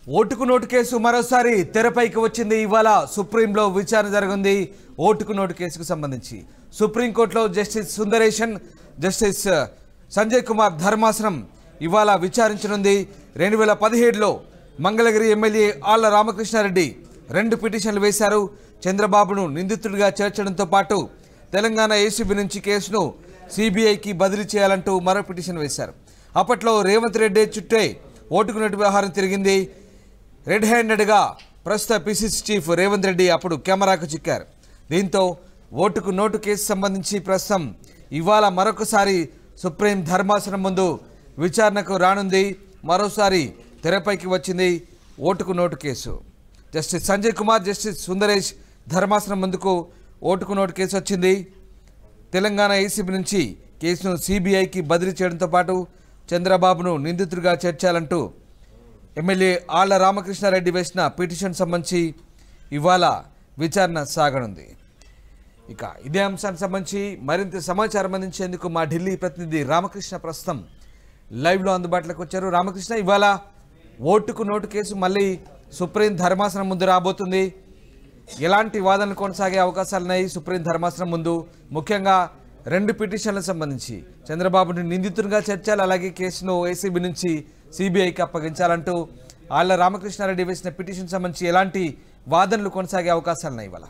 ఓటుకు note case మరోసారి తెరపైకి వచ్చింది ఇవాళ సుప్రీంలో విచారణ జరగింది ఓటుకు నోటు కేసుకు సంబంధించి సుప్రీంకోర్టులో జస్టిస్ సుందరేషన్ జస్టిస్ సంజయ్ కుమార్ ధర్మాసనం ఇవాళ విచారించనుంది రెండు వేల పదిహేడులో మంగళగిరి ఎమ్మెల్యే ఆళ్ల రామకృష్ణారెడ్డి రెండు పిటిషన్లు వేశారు చంద్రబాబును నిందితుడిగా చేర్చడంతో పాటు తెలంగాణ ఏసీబీ నుంచి కేసును సిబిఐకి బదిలీ చేయాలంటూ మరో పిటిషన్ వేశారు అప్పట్లో రేవంత్ రెడ్డి చుట్టే ఓటుకు నోటు వ్యవహారం తిరిగింది రెడ్ హ్యాండెడ్గా ప్రస్తుత పిసిసి చీఫ్ రేవంత్ రెడ్డి అప్పుడు కెమెరాకు చిక్కారు దీంతో ఓటుకు నోటు కేసు సంబంధించి ప్రస్తుతం ఇవాళ మరొకసారి సుప్రీం ధర్మాసనం ముందు విచారణకు రానుంది మరోసారి తెరపైకి వచ్చింది ఓటుకు note case justice Sanjay Kumar justice Sundaresh ధర్మాసనం ముందుకు ఓటుకు నోటు కేసు వచ్చింది తెలంగాణ ఏసీబీ నుంచి కేసును సిబిఐకి బదిలీ చేయడంతో పాటు చంద్రబాబును నిందితుడిగా చేర్చాలంటూ ఎమ్మెల్యే ఆళ్ల రామకృష్ణారెడ్డి వేసిన పిటిషన్ సంబంధించి ఇవాళ విచారణ సాగనుంది ఇక ఇదే అంశానికి సంబంధించి మరింత సమాచారం అందించేందుకు మా ఢిల్లీ ప్రతినిధి రామకృష్ణ ప్రస్తుతం లైవ్లో అందుబాటులోకి వచ్చారు రామకృష్ణ ఇవాళ ఓటుకు నోటు కేసు మళ్ళీ సుప్రీం ధర్మాసనం ముందు రాబోతుంది ఎలాంటి వాదనలు కొనసాగే అవకాశాలున్నాయి సుప్రీం ధర్మాసనం ముందు ముఖ్యంగా రెండు పిటిషన్లకు సంబంధించి చంద్రబాబుని నిందితునిగా చేర్చాలి అలాగే కేసును ఏసీబీ నుంచి సిబిఐకి అప్పగించాలంటూ ఆళ్ల రామకృష్ణారెడ్డి వేసిన పిటిషన్ సంబంధించి ఎలాంటి వాదనలు కొనసాగే అవకాశాలున్నాయి ఇవాళ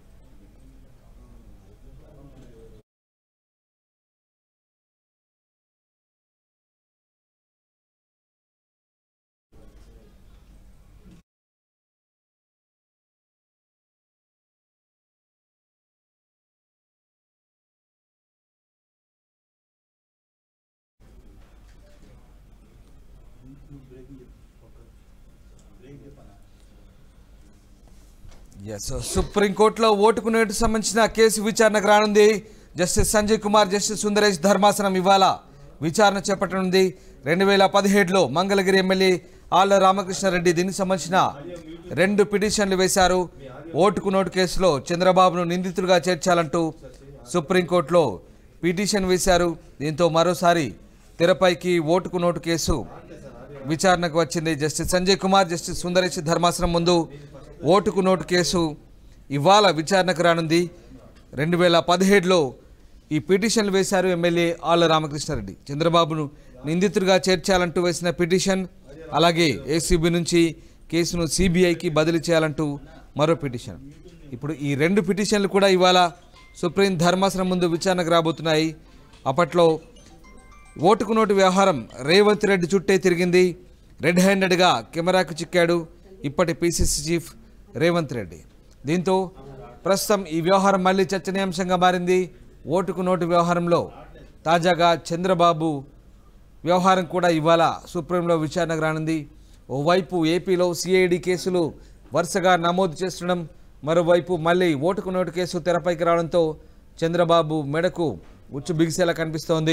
ఎస్ సుప్రీంకోర్టులో ఓటుకు నోటు సంబంధించిన కేసు విచారణకు రానుంది జస్టిస్ సంజయ్ కుమార్ జస్టిస్ సుందరేష్ ధర్మాసనం ఇవాళ విచారణ చేపట్టనుంది రెండు వేల పదిహేడులో మంగళగిరి ఎమ్మెల్యే ఆళ్ల రామకృష్ణారెడ్డి దీనికి సంబంధించిన రెండు పిటిషన్లు వేశారు ఓటుకు నోటు కేసులో చంద్రబాబును నిందితుడిగా చేర్చాలంటూ సుప్రీంకోర్టులో పిటిషన్ వేశారు దీంతో మరోసారి తెరపైకి ఓటుకు నోటు కేసు విచారణకు వచ్చింది జస్టిస్ సంజయ్ కుమార్ జస్టిస్ సుందరేష్ ధర్మాసనం ముందు ఓటుకు నోటు కేసు ఇవాళ విచారణకు రానుంది రెండు వేల పదిహేడులో ఈ పిటిషన్లు వేశారు ఎమ్మెల్యే ఆళ్ల రామకృష్ణారెడ్డి చంద్రబాబును నిందితుడిగా చేర్చాలంటూ వేసిన పిటిషన్ అలాగే ఏసీబీ నుంచి కేసును సిబిఐకి బదిలీ చేయాలంటూ మరో పిటిషన్ ఇప్పుడు ఈ రెండు పిటిషన్లు కూడా ఇవాళ సుప్రీం ధర్మాసనం ముందు విచారణకు రాబోతున్నాయి అప్పట్లో ఓటుకు నోటు వ్యవహారం రేవంత్ రెడ్డి చుట్టే తిరిగింది రెడ్ హ్యాండెడ్గా కెమెరాకు చిక్కాడు ఇప్పటి పిసిసి చీఫ్ రేవంత్ రెడ్డి దీంతో ప్రస్తుతం ఈ వ్యవహారం మళ్ళీ చర్చనీయాంశంగా మారింది ఓటుకు నోటు వ్యవహారంలో తాజాగా చంద్రబాబు వ్యవహారం కూడా ఇవాళ సుప్రీంలో విచారణకు రానుంది ఓవైపు ఏపీలో సిఐడి కేసులు వరుసగా నమోదు చేస్తుండడం మరోవైపు మళ్ళీ ఓటుకు నోటు కేసు తెరపైకి రావడంతో చంద్రబాబు మెడకు ఉచ్చు బిగిసేలా కనిపిస్తోంది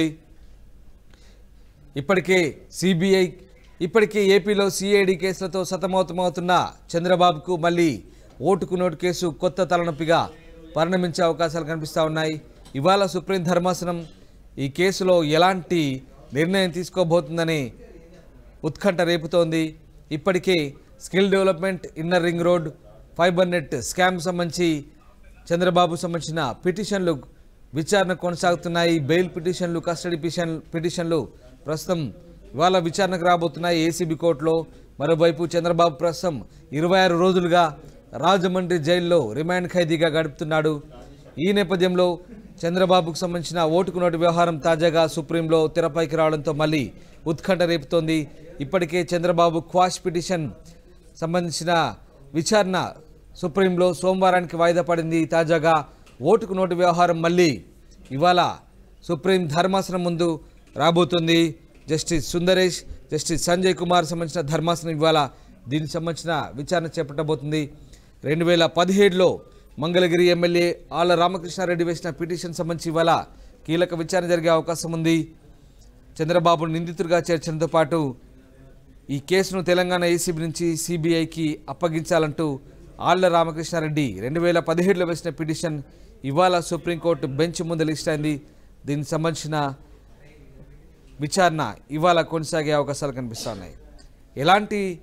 ఇప్పటికే సిబిఐ ఇప్పటికే ఏపీలో సిఐడి కేసులతో సతమతమవుతున్న చంద్రబాబుకు మళ్ళీ ఓటుకు నోటు కేసు కొత్త తలనొప్పిగా పరిణమించే అవకాశాలు కనిపిస్తూ ఉన్నాయి ఇవాళ సుప్రీం ధర్మాసనం ఈ కేసులో ఎలాంటి నిర్ణయం తీసుకోబోతుందని ఉత్కంఠ రేపుతోంది ఇప్పటికే skill development inner ring road fibre net scam సంబంధించి చంద్రబాబు సంబంధించిన పిటిషన్లు విచారణ కొనసాగుతున్నాయి బెయిల్ పిటిషన్లు కస్టడీ పిటిషన్ పిటిషన్లు ప్రస్తుతం ఇవాళ విచారణకు రాబోతున్నాయి ఏసీబీ కోర్టులో మరోవైపు చంద్రబాబు ప్రస్తుతం ఇరవై ఆరు రోజులుగా రాజమండ్రి జైల్లో రిమాండ్ ఖైదీగా గడుపుతున్నాడు ఈ నేపథ్యంలో చంద్రబాబుకు సంబంధించిన ఓటుకు నోటు వ్యవహారం తాజాగా సుప్రీంలో తెరపైకి రావడంతో మళ్ళీ ఉత్కంఠ రేపుతోంది ఇప్పటికే చంద్రబాబు క్వాష్ పిటిషన్ సంబంధించిన విచారణ సుప్రీంలో సోమవారానికి వాయిదా పడింది తాజాగా ఓటుకు నోటు వ్యవహారం మళ్ళీ ఇవాళ సుప్రీం ధర్మాసనం ముందు రాబోతుంది జస్టిస్ సుందరేష్ జస్టిస్ సంజయ్ కుమార్ సంబంధించిన ధర్మాసనం ఇవాళ దీనికి సంబంధించిన విచారణ చేపట్టబోతుంది రెండు వేల పదిహేడులో మంగళగిరి ఎమ్మెల్యే ఆళ్ల రామకృష్ణారెడ్డి వేసిన పిటిషన్ సంబంధించి ఇవాళ కీలక విచారణ జరిగే అవకాశం ఉంది చంద్రబాబును నిందితుడిగా చేర్చడంతో పాటు ఈ కేసును తెలంగాణ ఏసీబీ నుంచి సిబిఐకి అప్పగించాలంటూ ఆళ్ల రామకృష్ణారెడ్డి రెండు వేల పదిహేడులో వేసిన పిటిషన్ ఇవాళ సుప్రీంకోర్టు బెంచ్ ముందు లిస్ట్ అయింది దీనికి సంబంధించిన విచారణ ఇవాళ కొనసాగే అవకాశాలు కనిపిస్తున్నాయి ఎలాంటి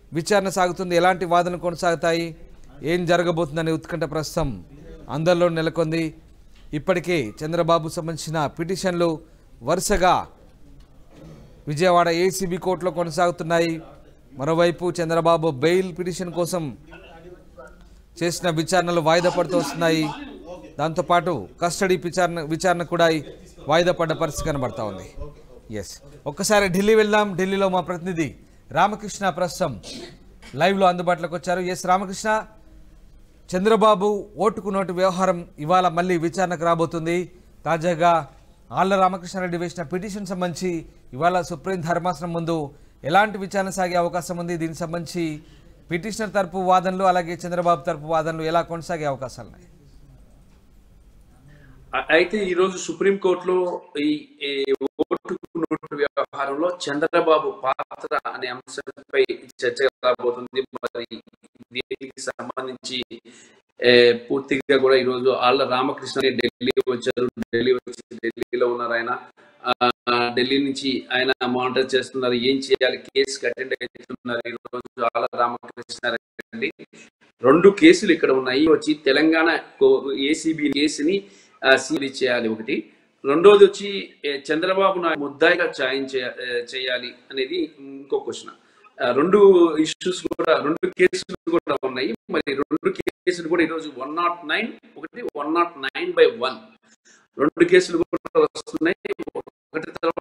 విచారణ సాగుతుంది ఎలాంటి వాదనలు కొనసాగుతాయి ఏం జరగబోతుందనే ఉత్కంఠ ప్రస్తుతం అందరిలో నెలకొంది ఇప్పటికే చంద్రబాబు సంబంధించిన పిటిషన్లు వరుసగా విజయవాడ ఏసీబీ కోర్టులో కొనసాగుతున్నాయి మరోవైపు చంద్రబాబు బెయిల్ పిటిషన్ కోసం చేసిన విచారణలు వాయిదా పడుతూ వస్తున్నాయి దాంతోపాటు కస్టడీ విచారణ విచారణ కూడా వాయిదా పడ్డ పరిస్థితి కనబడతా ఉంది ఎస్ ఒక్కసారి ఢిల్లీ వెళ్దాం ఢిల్లీలో మా ప్రతినిధి రామకృష్ణ ప్రస్తుతం లైవ్లో అందుబాటులోకి వచ్చారు ఎస్ రామకృష్ణ చంద్రబాబు ఓటుకు నోటు వ్యవహారం ఇవాళ మళ్ళీ విచారణకు రాబోతుంది తాజాగా ఆళ్ల రామకృష్ణారెడ్డి వేసిన పిటిషన్ సంబంధించి ఇవాళ సుప్రీం ధర్మాసనం ముందు ఎలాంటి విచారణ సాగే అవకాశం ఉంది దీనికి సంబంధించి పిటిషనర్ తరపు వాదనలు అలాగే చంద్రబాబు తరపు వాదనలు ఎలా కొనసాగే అవకాశాలు ఉన్నాయి అ- అయితే ఈ రోజు సుప్రీంకోర్టులో ఈ ఈ ఓటు నోటు వ్యవహారంలో చంద్రబాబు పాత్ర అనే అంశంపై చర్చ రాబోతుంది మరి దీనికి సంబంధించి ఏ, పూర్తిగా కూడా ఈ రోజు ఆళ్ళ రామకృష్ణ ఢిల్లీ వచ్చారు ఢిల్లీ వచ్చి ఢిల్లీలో ఉన్నారు ఆయన ఆ, ఢిల్లీ నుంచి ఆయన మానిటర్ చేస్తున్నారు ఏం చేయాలి కేసు అటెండ్ అవుతున్నారు ఈ రోజు ఆళ్ళ రామకృష్ణారెడ్డి రెండు కేసులు ఇక్కడ ఉన్నాయి వచ్చి తెలంగాణ ఏసీబీ కేసుని సీరీ చేయాలి ఒకటి రెండోది వచ్చి ఏ, చంద్రబాబు నాయుడు ముద్దాయిగా ఛాయం చేయ- ఏ, చేయాలి అనేది ఇంకో క్వశ్చన్ రెండు ఇష్యూస్ కూడా రెండు కేసులు కూడా ఉన్నాయి మరి రెండు కేసులు కూడా ఈరోజు వన్ నాట్ నైన్ ఒకటి one nought nine by one రెండు కేసులు కూడా వస్తున్నాయి ఒకటి తర్వాత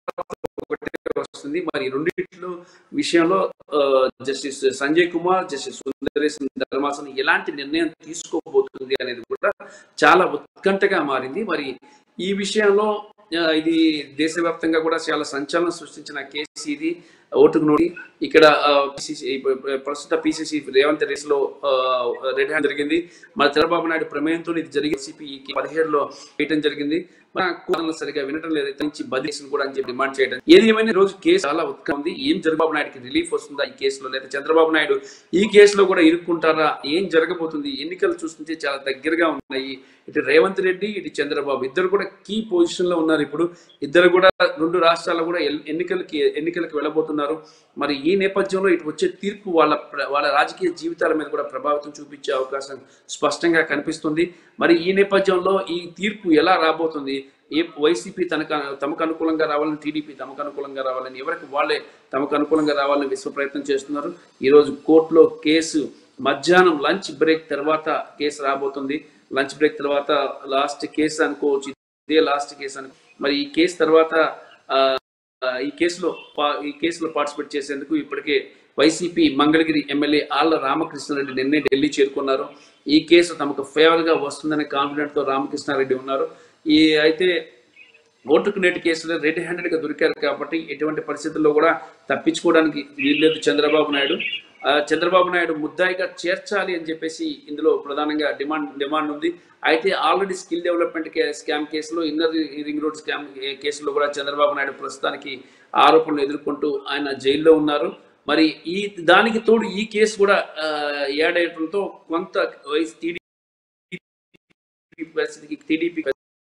ఒకటే వస్తుంది మరి రెండిట్లో విషయంలో ఆ, జస్టిస్ సంజయ్ కుమార్ జస్టిస్ సుందరేశన్ ధర్మాసనం ఎలాంటి నిర్ణయం తీసుకోబోతుంది అనేది కూడా చాలా ఉత్కంఠగా మారింది మరి ఈ విషయంలో ఆ, ఇది దేశవ్యాప్తంగా కూడా చాలా సంచలనం సృష్టించిన కేసు ఇది ఓటుకు నోటి ఇక్కడ ఆ, PCC ఇప్పుడు ప్రస్తుత పిసిసి రేవంత్ రేస్ లో రెడ్ హ్యాండ్ జరిగింది మన చంద్రబాబు నాయుడు ప్రమేయంతో ఇది జరిగింది సిపి పదిహేడులో వేయటం జరిగింది మన కోణంలో సరిగా వినటం లేదు ఇతని నుంచి బదిలీసులు కూడా అని చెప్పి డిమాండ్ చేయడం ఏది ఏమైనా ఈ రోజు కేసు చాలా ఉత్కంఠ ఉంది ఏం చంద్రబాబు నాయుడుకి రిలీఫ్ వస్తుందా ఈ కేసులో లేదా చంద్రబాబు నాయుడు ఈ కేసులో కూడా ఇరుక్కుంటారా ఏం జరగబోతుంది ఎన్నికలు చూస్తుంటే చాలా దగ్గరగా ఉన్నాయి ఇటు రేవంత్ రెడ్డి ఇటు చంద్రబాబు ఇద్దరు కూడా కీ పొజిషన్ లో ఉన్నారు ఇప్పుడు ఇద్దరు కూడా రెండు రాష్ట్రాల్లో కూడా ఎల్- ఎన్నికలకి ఎన్నికలకు వెళ్ళబోతున్నారు మరి ఈ నేపథ్యంలో ఇటు వచ్చే తీర్పు వాళ్ళ ప్ర- వాళ్ళ రాజకీయ జీవితాల మీద కూడా ప్రభావితం చూపించే అవకాశం స్పష్టంగా కనిపిస్తుంది మరి ఈ నేపథ్యంలో ఈ తీర్పు ఎలా రాబోతుంది ఏ వైసీపీ తనకు తమకు అనుకూలంగా రావాలని టీడీపీ తమకు అనుకూలంగా రావాలని ఎవరికి వాళ్ళే తమకు అనుకూలంగా రావాలని విశ్వ ప్రయత్నం చేస్తున్నారు ఈరోజు కోర్టులో కేసు మధ్యాహ్నం లంచ్ బ్రేక్ తర్వాత కేసు రాబోతుంది లంచ్ బ్రేక్ తర్వాత లాస్ట్ కేసు అనుకోవచ్చు ఇదే లాస్ట్ కేసు అను మరి ఈ కేసు తర్వాత ఆ, ఆ, ఈ కేసులో పా- ఈ కేసులో పార్టిసిపేట్ చేసేందుకు ఇప్పటికే వైసీపీ మంగళగిరి ఎమ్మెల్యే ఆళ్ల రామకృష్ణారెడ్డి నిన్నే ఢిల్లీ చేరుకున్నారు ఈ కేసు తమకు ఫేవర్ గా వస్తుందనే కాన్ఫిడెంట్ తో రామకృష్ణారెడ్డి ఉన్నారు ఈ అయితే ఓటుకు నేటి కేసులో రెడ్ హ్యాండెడ్ గా దొరికారు కాబట్టి ఎటువంటి పరిస్థితుల్లో కూడా తప్పించుకోవడానికి వీల్లేదు చంద్రబాబు నాయుడు ఆ, చంద్రబాబు నాయుడు ముద్దాయిగా చేర్చాలి అని చెప్పేసి ఇందులో ప్రధానంగా డిమాండ్ డిమాండ్ ఉంది అయితే ఆల్రెడీ స్కిల్ డెవలప్మెంట్ కే- స్కామ్ కేసులో ఇన్నర్ రింగ్ రోడ్ స్కామ్ ఏ- కేసులో కూడా చంద్రబాబు నాయుడు ప్రస్తుతానికి ఆరోపణలు ఎదుర్కొంటూ ఆయన జైల్లో ఉన్నారు మరి ఈ దానికి తోడు ఈ కేసు కూడా ఆ, యాడ్ అయ్యడంతో కొంత వైస్ టీడీపీ పరిస్థితికి టీడీపీ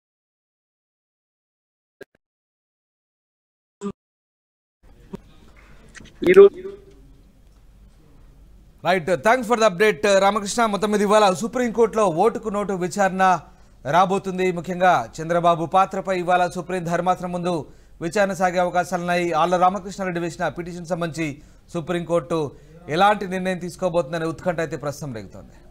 ఈరోజు right thanks for the update Ramakrishna మొత్తం మీద ఇవాళ సుప్రీంకోర్టులో ఓటుకు నోటు విచారణ రాబోతుంది ముఖ్యంగా చంద్రబాబు పాత్రపై ఇవాళ సుప్రీం ధర్మాసనం ముందు విచారణ సాగే అవకాశాలున్నాయి ఆళ్ల రామకృష్ణారెడ్డి వేసిన పిటిషన్ సంబంధించి సుప్రీంకోర్టు ఎలాంటి నిర్ణయం తీసుకోబోతుందనే ఉత్కంఠ అయితే ప్రస్తుతం రేగుతోంది